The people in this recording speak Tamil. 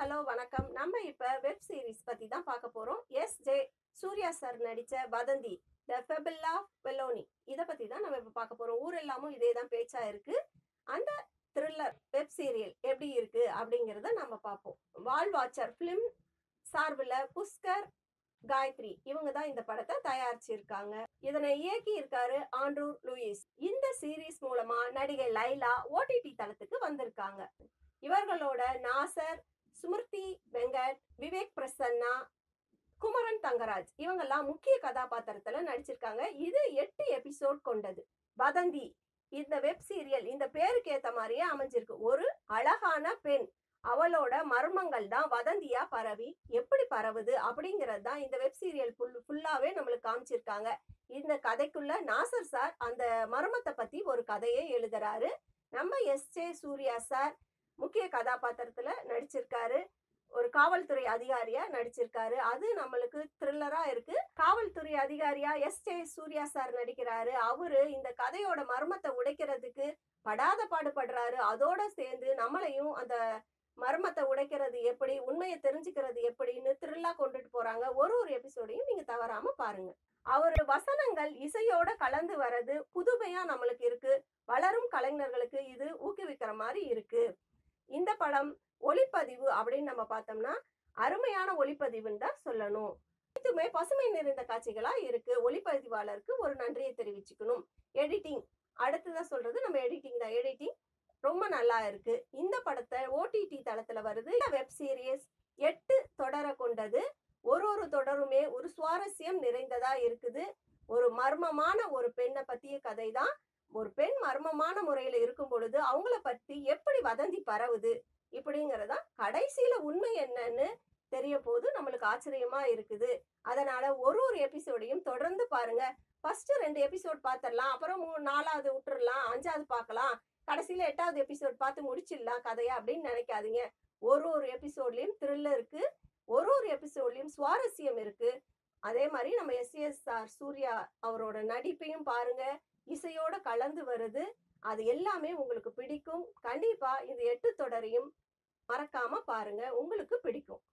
ஹலோ வணக்கம் நம்ம இப்ப வெப் சீரிஸ் பத்தி தான் பார்க்க போறோம் எஸ் ஜே சூர்யா சார் நடிச்ச வதந்தி த ஃபெபில்லா வெலோனி இத பத்தி தான் நம்ம இப்ப பார்க்க போறோம் ஊரெல்லாமும் இதே தான் பேச்சா இருக்கு அந்த த்ரில்லர் வெப் சீரியல் எப்படி இருக்கு அப்படிங்கறத நம்ம பார்ப்போம் வால் வாட்சர் பிலிம் சார்பில் புஷ்கர் காயத்ரி இவங்க தான் இந்த படத்தை தயாரிச்சிருக்காங்க இதனை இயக்கி இருக்காரு ஆண்ட்ரூ லூயிஸ் இந்த சீரீஸ் மூலமா நடிகை லைலா ஓடிடி தளத்துக்கு வந்திருக்காங்க இவர்களோட நாசர் சுமிருதி வெங்கட் விவேக் பிரசன்னா குமரன் தங்கராஜ் இவங்கெல்லாம் முக்கிய கதாபாத்திரத்துல நடிச்சிருக்காங்க இது எட்டு எபிசோட் கொண்டது வதந்தி இந்த வெப் சீரியல் இந்த பேருக்கு ஏத்த மாதிரியே அமைஞ்சிருக்கு ஒரு அழகான பெண் அவளோட மர்மங்கள் தான் வதந்தியா பரவி எப்படி பரவுது அப்படிங்கிறது தான் இந்த வெப் சீரியல் ஃபுல் ஃபுல்லாவே நம்மளுக்கு காமிச்சிருக்காங்க இந்த கதைக்குள்ள நாசர் சார் அந்த மர்மத்தை பத்தி ஒரு கதையை எழுதுறாரு நம்ம எஸ் ஜே சூர்யா சார் முக்கிய கதாபாத்திரத்துல நடிச்சிருக்காரு ஒரு காவல்துறை அதிகாரியா நடிச்சிருக்காரு அது நம்மளுக்கு த்ரில்லரா இருக்கு காவல்துறை அதிகாரியா எஸ் ஜே சூர்யா சார் நடிக்கிறாரு அவரு இந்த கதையோட மர்மத்தை உடைக்கிறதுக்கு படாத பாடுபடுறாரு அதோட சேர்ந்து நம்மளையும் அந்த மர்மத்தை உடைக்கிறது எப்படி உண்மையை தெரிஞ்சுக்கிறது எப்படின்னு த்ரில்லா கொண்டுட்டு போறாங்க ஒரு ஒரு எபிசோடையும் நீங்க தவறாம பாருங்க அவர் வசனங்கள் இசையோட கலந்து வர்றது புதுமையா நம்மளுக்கு இருக்கு வளரும் கலைஞர்களுக்கு இது ஊக்குவிக்கிற மாதிரி இருக்கு இந்த படம் ஒளிப்பதிவு அப்படின்னு நம்ம பார்த்தோம்னா அருமையான ஒளிப்பதிவுன்னு தான் சொல்லணும் இதுமே பசுமை நிறைந்த காட்சிகளா இருக்கு ஒளிப்பதிவாளருக்கு ஒரு நன்றியை தெரிவிச்சுக்கணும் எடிட்டிங் அடுத்ததான் சொல்றது நம்ம எடிட்டிங் தான் எடிட்டிங் ரொம்ப நல்லா இருக்கு இந்த படத்தை ஓடிடி தளத்துல வருது வெப் சீரிஸ் எட்டு தொடரை கொண்டது ஒரு ஒரு தொடருமே ஒரு சுவாரஸ்யம் நிறைந்ததா இருக்குது ஒரு மர்மமான ஒரு பெண்ணை பத்திய கதை தான் ஒரு பெண் மர்மமான முறையில இருக்கும் பொழுது அவங்கள பத்தி எப்படி வதந்தி பரவுது இப்படிங்கறதா கடைசியில உண்மை என்னன்னு தெரிய போது நம்மளுக்கு ஆச்சரியமா இருக்குது அதனால ஒரு ஒரு எபிசோடையும் தொடர்ந்து பாருங்க ஃபர்ஸ்ட் ரெண்டு எபிசோட் பார்த்துடலாம் அப்புறம் மூணு நாலாவது விட்டுறலாம் அஞ்சாவது பார்க்கலாம் கடைசியில எட்டாவது எபிசோட் பார்த்து முடிச்சிடலாம் கதையா அப்படின்னு நினைக்காதீங்க ஒரு ஒரு எபிசோட்லயும் த்ரில்லர் இருக்கு ஒரு ஒரு எபிசோட்லயும் சுவாரஸ்யம் இருக்கு அதே மாதிரி நம்ம எஸ்எஸ்ஆர் சூர்யா அவரோட நடிப்பையும் பாருங்க இசையோட கலந்து வருது அது எல்லாமே உங்களுக்கு பிடிக்கும் கண்டிப்பா இந்த எட்டு தொடரையும் மறக்காம பாருங்க உங்களுக்கு பிடிக்கும்